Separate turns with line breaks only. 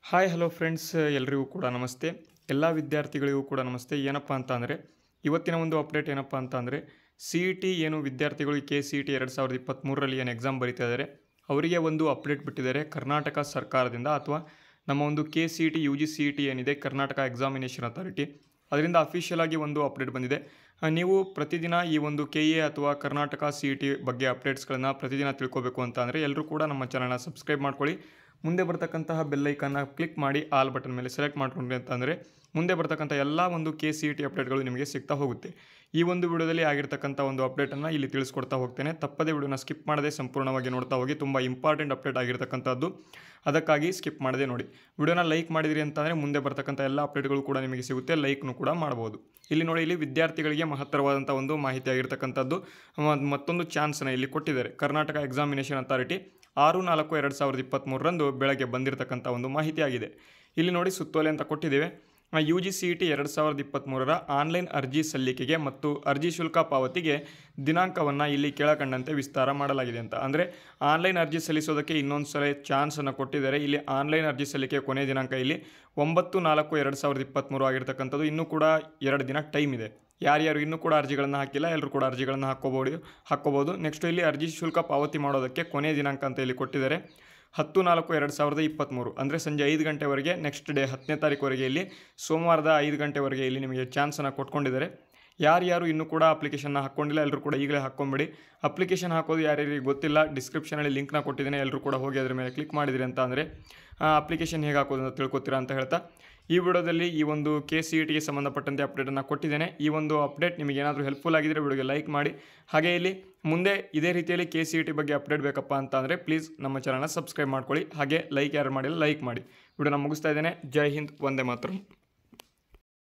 hi hello friends ಎಲ್ರಿಗೂ ಕೂಡ ನಮಸ್ತೆ ಎಲ್ಲ ವಿದ್ಯಾರ್ಥಿಗಳಿಗೂ ಕೂಡ ನಮಸ್ತೆ ಏನಪ್ಪ ಅಂತ ಅಂದರೆ ಇವತ್ತಿನ ಒಂದು ಅಪ್ಡೇಟ್ ಏನಪ್ಪ ಅಂತ ಅಂದರೆ ಸಿ ಇ ಟಿ ಏನು ವಿದ್ಯಾರ್ಥಿಗಳು ಕೆ ಸಿ ಇ ಟಿ ಎರಡು ಸಾವಿರದ ಇಪ್ಪತ್ತ್ಮೂರರಲ್ಲಿ ಏನು ಎಕ್ಸಾಮ್ ಬರೀತಾ ಇದ್ದಾರೆ ಅವರಿಗೆ ಒಂದು ಅಪ್ಡೇಟ್ ಬಿಟ್ಟಿದ್ದಾರೆ ಕರ್ನಾಟಕ ಸರ್ಕಾರದಿಂದ ಅಥವಾ ನಮ್ಮ ಒಂದು K C E T U G C E T ಏನಿದೆ ಕರ್ನಾಟಕ ಎಕ್ಸಾಮಿನೇಷನ್ ಅಥಾರಿಟಿ ಅದರಿಂದ ಅಫಿಷಿಯಲ್ ಆಗಿ ಒಂದು ಅಪ್ಡೇಟ್ ಬಂದಿದೆ ಆ, ನೀವು ಪ್ರತಿದಿನ ಈ ಒಂದು ಕೆ ಎ ಅಥವಾ ಕರ್ನಾಟಕ ಸಿ ಇ ಟಿ ಬಗ್ಗೆ ಅಪ್ಡೇಟ್ಸ್ಗಳನ್ನು ಪ್ರತಿದಿನ ತಿಳ್ಕೊಬೇಕು ಅಂತ ಅಂದರೆ ಎಲ್ಲರೂ ಕೂಡ ನಮ್ಮ ಚಾನಲ್ನ ಸಬ್ಸ್ಕ್ರೈಬ್ ಮಾಡ್ಕೊಳ್ಳಿ ಮುಂದೆ ಬರ್ತಕ್ಕಂತಹ ಬೆಲ್ಲೈಕನ್ನ ಕ್ಲಿಕ್ ಮಾಡಿ ಆಲ್ ಬಟನ್ ಮೇಲೆ ಸೆಲೆಕ್ಟ್ ಮಾಡ್ಕೊಂಡ್ರಿ ಅಂತಂದರೆ ಮುಂದೆ ಬರ್ತಕ್ಕಂಥ ಎಲ್ಲ ಒಂದು ಕೆ ಸಿ ಇ ಟಿ ಅಪ್ಡೇಟ್ಗಳು ನಿಮಗೆ ಸಿಗ್ತಾ ಹೋಗುತ್ತೆ ಈ ಒಂದು ವಿಡಿಯೋದಲ್ಲಿ ಆಗಿರ್ತಕ್ಕಂಥ ಒಂದು ಅಪ್ಡೇಟನ್ನು ಇಲ್ಲಿ ತಿಳಿಸ್ಕೊಡ್ತಾ ಹೋಗ್ತೇನೆ ತಪ್ಪದೇ ವಿಡಿಯೋನ ಸ್ಕಿಪ್ ಮಾಡದೆ ಸಂಪೂರ್ಣವಾಗಿ ನೋಡ್ತಾ ಹೋಗಿ ತುಂಬ ಇಂಪಾರ್ಟೆಂಟ್ ಅಪ್ಡೇಟ್ ಆಗಿರ್ತಕ್ಕಂಥದ್ದು ಅದಕ್ಕಾಗಿ ಸ್ಕಿಪ್ ಮಾಡದೆ ನೋಡಿ ವಿಡಿಯೋನ ಲೈಕ್ ಮಾಡಿದಿರಿ ಅಂತಂದರೆ ಮುಂದೆ ಬರ್ತಕ್ಕಂಥ ಎಲ್ಲ ಅಪ್ಡೇಟ್ಗಳು ಕೂಡ ನಿಮಗೆ ಸಿಗುತ್ತೆ ಲೈಕ್ನು ಕೂಡ ಮಾಡ್ಬೋದು ಇಲ್ಲಿ ನೋಡಿ ಇಲ್ಲಿ ವಿದ್ಯಾರ್ಥಿಗಳಿಗೆ ಮಹತ್ತರವಾದಂಥ ಒಂದು ಮಾಹಿತಿ ಆಗಿರ್ತಕ್ಕಂಥದ್ದು ಮ- ಮತ್ತೊಂದು ಚಾನ್ಸನ್ನು ಇಲ್ಲಿ ಕೊಟ್ಟಿದ್ದಾರೆ ಕರ್ನಾಟಕ ಎಕ್ಸಾಮಿನೇಷನ್ ಅಥಾರಿಟಿ ಆರು ನಾಲ್ಕು ಎರಡು ಸಾವಿರದ ಇಪ್ಪತ್ತ್ಮೂರರಂದು ಬೆಳಗ್ಗೆ ಬಂದಿರತಕ್ಕಂಥ ಒಂದು ಮಾಹಿತಿ ಆಗಿದೆ ಇಲ್ಲಿ ನೋಡಿ ಸುತ್ತೋಲೆ ಅಂತ ಕೊಟ್ಟಿದ್ದೇವೆ U G C E T ಎರಡು ಸಾವಿರದ ಇಪ್ಪತ್ತ್ಮೂರರ ಆನ್ಲೈನ್ ಅರ್ಜಿ ಸಲ್ಲಿಕೆಗೆ ಮತ್ತು ಅರ್ಜಿ ಶುಲ್ಕ ಪಾವತಿಗೆ ದಿನಾಂಕವನ್ನು ಇಲ್ಲಿ ಕೆಳಕಂಡಂತೆ ವಿಸ್ತಾರ ಮಾಡಲಾಗಿದೆ ಅಂತ ಅಂದರೆ ಆನ್ಲೈನ್ ಅರ್ಜಿ ಸಲ್ಲಿಸೋದಕ್ಕೆ ಇನ್ನೊಂದು ಸಲ ಚಾನ್ಸನ್ನು ಕೊಟ್ಟಿದ್ದಾರೆ ಇಲ್ಲಿ ಆನ್ಲೈನ್ ಅರ್ಜಿ ಸಲ್ಲಿಕೆ ಕೊನೆ ದಿನಾಂಕ ಇಲ್ಲಿ ಒಂಬತ್ತು ನಾಲ್ಕು ಎರಡು ಸಾವಿರದ ಇಪ್ಪತ್ತ್ಮೂರು ಆಗಿರ್ತಕ್ಕಂಥದ್ದು ಇನ್ನೂ ಕೂಡ ಎರಡು ದಿನ ಟೈಮ್ ಇದೆ ಯಾರ್ಯಾರು ಇನ್ನೂ ಕೂಡ ಅರ್ಜಿಗಳನ್ನು ಹಾಕಿಲ್ಲ ಎಲ್ಲರೂ ಕೂಡ ಅರ್ಜಿಗಳನ್ನು ಹಾಕ್ಕೋಬೋದು ಹಾಕ್ಕೋಬೋದು ನೆಕ್ಸ್ಟ್ ಇಲ್ಲಿ ಅರ್ಜಿ ಶುಲ್ಕ ಪಾವತಿ ಮಾಡೋದಕ್ಕೆ ಕೊನೆಯ ದಿನಾಂಕ ಅಂತ ಇಲ್ಲಿ ಕೊಟ್ಟಿದ್ದಾರೆ ಹತ್ತು ನಾಲ್ಕು ಎರಡು ಸಾವಿರದ ಇಪ್ಪತ್ತ್ಮೂರು ಅಂದರೆ ಸಂಜೆ ಐದು ಗಂಟೆವರೆಗೆ ನೆಕ್ಸ್ಟ್ ಡೇ ಹತ್ತನೇ ತಾರೀಕುವರೆಗೆ ಇಲ್ಲಿ ಸೋಮವಾರದ ಐದು ಗಂಟೆವರೆಗೆ ಇಲ್ಲಿ ನಿಮಗೆ ಚಾನ್ಸನ್ನು ಕೊಟ್ಕೊಂಡಿದ್ದಾರೆ ಯಾರ್ಯಾರು ಇನ್ನೂ ಕೂಡ ಅಪ್ಲಿಕೇಶನ್ನ ಹಾಕ್ಕೊಂಡಿಲ್ಲ ಎಲ್ಲರೂ ಕೂಡ ಈಗಲೇ ಹಾಕ್ಕೊಂಬಿಡಿ ಅಪ್ಲಿಕೇಶನ್ ಹಾಕೋದು ಯಾರ್ಯಾರಿಗೆ ಗೊತ್ತಿಲ್ಲ ಡಿಸ್ಕ್ರಿಪ್ಷನಲ್ಲಿ ಲಿಂಕ್ನ ಕೊಟ್ಟಿದ್ದೇನೆ ಎಲ್ಲರೂ ಕೂಡ ಹೋಗಿ ಅದ್ರ ಮೇಲೆ ಕ್ಲಿಕ್ ಮಾಡಿದಿರಿ ಅಂತ ಅಂದರೆ ಅಪ್ಲಿಕೇಶನ್ ಹೇಗೆ ಹಾಕೋದು ಅಂತ ತಿಳ್ಕೊತೀರಾ ಅಂತ ಹೇಳ್ತಾ ಈ ವಿಡಿಯೋದಲ್ಲಿ ಈ ಒಂದು ಕೆ ಸಿ ಇ ಟಿಗೆ ಸಂಬಂಧಪಟ್ಟಂತೆ ಅಪ್ಡೇಟನ್ನು ಕೊಟ್ಟಿದ್ದೇನೆ ಈ ಒಂದು ಅಪ್ಡೇಟ್ ನಿಮಗೆ ಏನಾದರೂ ಹೆಲ್ಪ್ಫುಲ್ ಆಗಿದ್ದರೆ ವಿಡಿಯೋಗೆ ಲೈಕ್ ಮಾಡಿ ಹಾಗೆ ಇಲ್ಲಿ ಮುಂದೆ ಇದೇ ರೀತಿಯಲ್ಲಿ ಕೆ ಸಿ ಇ ಟಿ ಬಗ್ಗೆ ಅಪ್ಡೇಟ್ ಬೇಕಪ್ಪ ಅಂತ ಅಂದರೆ ಪ್ಲೀಸ್ ನಮ್ಮ ಚಾನಲ್ನ ಸಬ್ಸ್ಕ್ರೈಬ್ ಮಾಡ್ಕೊಳ್ಳಿ ಹಾಗೆ ಲೈಕ್ ಯಾರು ಮಾಡಿಲ್ಲ ಲೈಕ್ ಮಾಡಿ ವಿಡಿಯೋನ ಮುಗಿಸ್ತಾ ಇದ್ದೇನೆ ಜೈ ಹಿಂದ್ ಒಂದೇ ಮಾತ್ರ